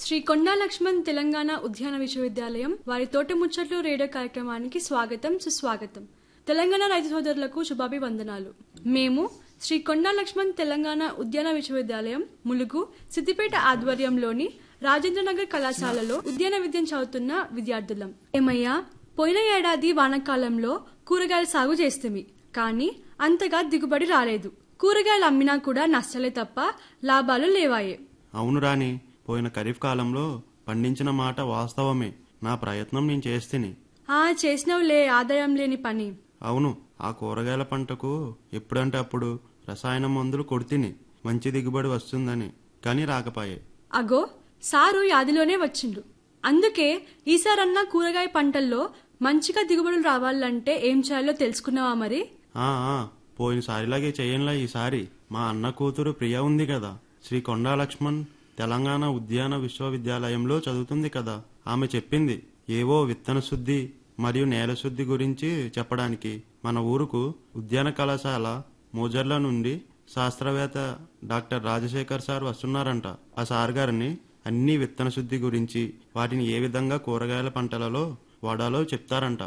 శ్రీ కొండా లక్ష్మణ్ తెలంగాణ ఉద్యాన విశ్వవిద్యాలయం వారి తోట ముచ్చట్లు రేడియో కార్యక్రమానికి స్వాగతం సుస్వాగతం తెలంగాణ రైతు సోదరులకు శుభాభివందనాలు మేము శ్రీ కొండా లక్ష్మణ్ తెలంగాణ ఉద్యాన విశ్వవిద్యాలయం ములుగు సిద్దిపేట ఆధ్వర్యంలోని రాజేంద్రనగర్ కళాశాలలో ఉద్యాన విద్యను చదువుతున్న విద్యార్థులం ఏమయ్యా పోయిన ఏడాది వానాకాలంలో కూరగాయల సాగు చేస్తుంది కానీ అంతగా దిగుబడి రాలేదు కూరగాయలు అమ్మినా కూడా నష్టాలే తప్ప లాభాలు లేవాయే అవును రాని పోయిన ఖరీఫ్ కాలంలో పండించిన మాట వాస్తవమే నా ప్రయత్నం నేను చేస్తేని ఆ చేసినవులే ఆదాయం లేని పని అవును ఆ కూరగాయల పంటకు ఎప్పుడంటే అప్పుడు రసాయన మందులు కొడితిని మంచి దిగుబడి వస్తుందని కానీ రాకపాయే అగో సారు యాదిలోనే వచ్చిండు అందుకే ఈసారన్నా కూరగాయ పంటల్లో మంచిగా దిగుబడులు రావాలంటే ఏం చేయాలో తెలుసుకున్నావా మరి ఆ ఆ, పోయినసారిలాగే చేయంలా ఈసారి మా అన్న కూతురు ప్రియ ఉంది కదా శ్రీ కొండా లక్ష్మణ్ తెలంగాణ ఉద్యాన విశ్వవిద్యాలయంలో చదువుతుంది కదా ఆమె చెప్పింది ఏవో విత్తన శుద్ధి మరియు నేల శుద్ధి గురించి చెప్పడానికి మన ఊరుకు ఉద్యాన కళాశాల మోజర్ల నుండి శాస్త్రవేత్త డాక్టర్ రాజశేఖర్ సార్ వస్తున్నారంట ఆ సార్ గారిని అన్ని విత్తన శుద్ధి గురించి వాటిని ఏ విధంగా కూరగాయల పంటలలో వాడాలో చెప్తారంట